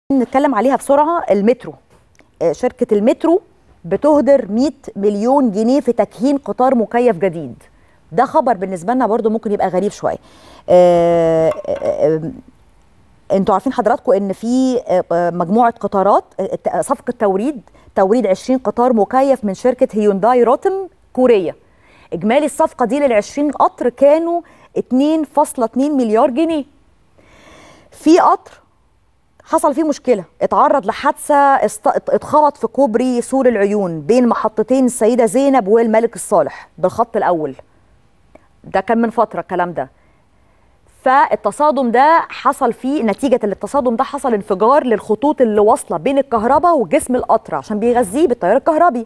نتكلم عليها بسرعه المترو آه، شركه المترو بتهدر 100 مليون جنيه في تكهين قطار مكيف جديد ده خبر بالنسبه لنا برضو ممكن يبقى غريب شويه آه، آه، آه، انتوا عارفين حضراتكم ان في آه، آه، مجموعه قطارات آه، ت- صفقه توريد توريد 20 قطار مكيف من شركه هيونداي روتم كوريه اجمالي الصفقه دي لل 20 قطر كانوا 2.2 مليار جنيه في قطر حصل فيه مشكله اتعرض لحادثه است... اتخبط في كوبري سور العيون بين محطتين السيده زينب والملك الصالح بالخط الاول ده كان من فتره الكلام ده فالتصادم ده حصل فيه نتيجه التصادم ده حصل انفجار للخطوط اللي واصله بين الكهرباء وجسم القطر عشان بيغذيه بالتيار الكهربي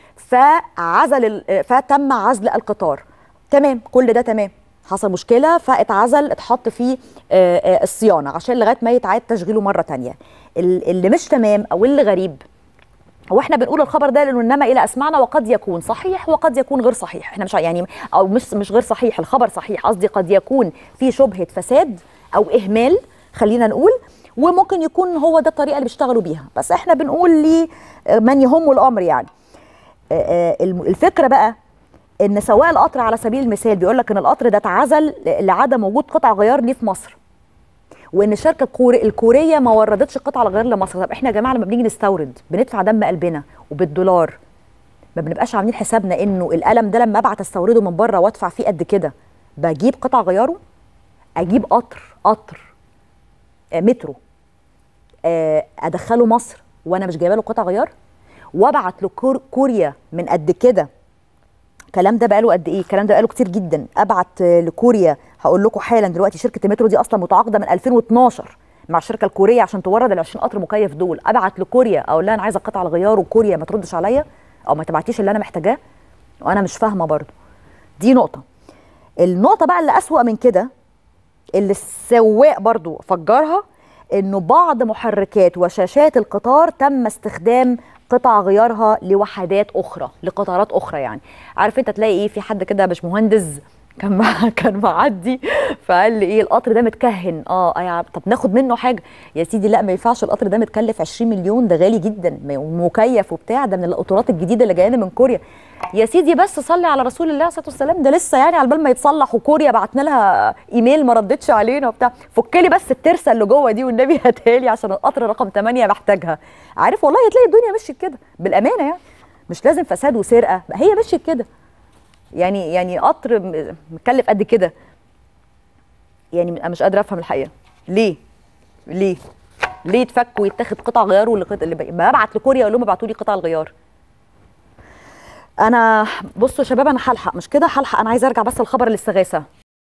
فعزل ال- فتم عزل القطار تمام كل ده تمام حصل مشكله فاتعزل اتحط فيه آه، آه، الصيانه عشان لغايه ما يتعاد تشغيله مره تانية ال- اللي مش تمام او اللي غريب هو احنا بنقول الخبر ده لانه انما الى اسمعنا وقد يكون صحيح وقد يكون غير صحيح احنا مش ع- يعني او مش مش غير صحيح الخبر صحيح قصدي قد يكون في شبهه فساد او اهمال خلينا نقول وممكن يكون هو ده الطريقه اللي بيشتغلوا بيها بس احنا بنقول لمن يهم الامر يعني آه، آه، الم- الفكره بقى ان سواق القطر على سبيل المثال بيقول لك ان القطر ده اتعزل لعدم وجود قطع غيار ليه في مصر وان الشركه الكوري الكوريه ما وردتش قطع الغيار لمصر طب احنا يا جماعه لما بنيجي نستورد بندفع دم قلبنا وبالدولار ما بنبقاش عاملين حسابنا انه القلم ده لما ابعت استورده من بره وادفع فيه قد كده بجيب قطع غياره اجيب قطر قطر آه، مترو آه، ادخله مصر وانا مش جايبه له قطع غيار وابعت لكوريا من قد كده الكلام ده بقاله قد ايه الكلام ده بقاله كتير جدا ابعت آه، لكوريا هقول لكم حالا دلوقتي شركه المترو دي اصلا متعاقده من 2012 مع الشركه الكوريه عشان تورد ال 20 قطر مكيف دول ابعت لكوريا اقول لها انا عايزه قطع الغيار وكوريا ما تردش عليا او ما تبعتيش اللي انا محتاجاه وانا مش فاهمه برضو دي نقطه النقطه بقى اللي اسوأ من كده اللي السواق برضو فجرها انه بعض محركات وشاشات القطار تم استخدام قطع غيارها لوحدات اخرى لقطارات اخرى يعني عارف انت تلاقي ايه في حد كده مش مهندس كان مع كان معدي فقال لي ايه القطر ده متكهن اه آه يا طب ناخد منه حاجه يا سيدي لا ما ينفعش القطر ده متكلف 20 مليون ده غالي جدا مكيف وبتاع ده من القطارات الجديده اللي جايه لنا من كوريا يا سيدي بس صلي على رسول الله صلى الله عليه وسلم ده لسه يعني على بال ما يتصلح وكوريا بعتنا لها ايميل ما ردتش علينا وبتاع فك لي بس الترسه اللي جوه دي والنبي هاتها لي عشان القطر رقم 8 محتاجها عارف والله هتلاقي الدنيا مشيت كده بالامانه يعني مش لازم فساد وسرقه هي مشيت كده يعني يعني قطر م- مكلف قد كده يعني انا مش قادره افهم الحقيقه ليه ليه ليه يتفك ويتاخد قطع غيار واللي قط... اللي بقى- ببعت لكوريا اقول لهم ابعتوا لي قطع الغيار انا بصوا يا شباب انا هلحق مش كده هلحق انا عايزه ارجع بس لخبر الاستغاثه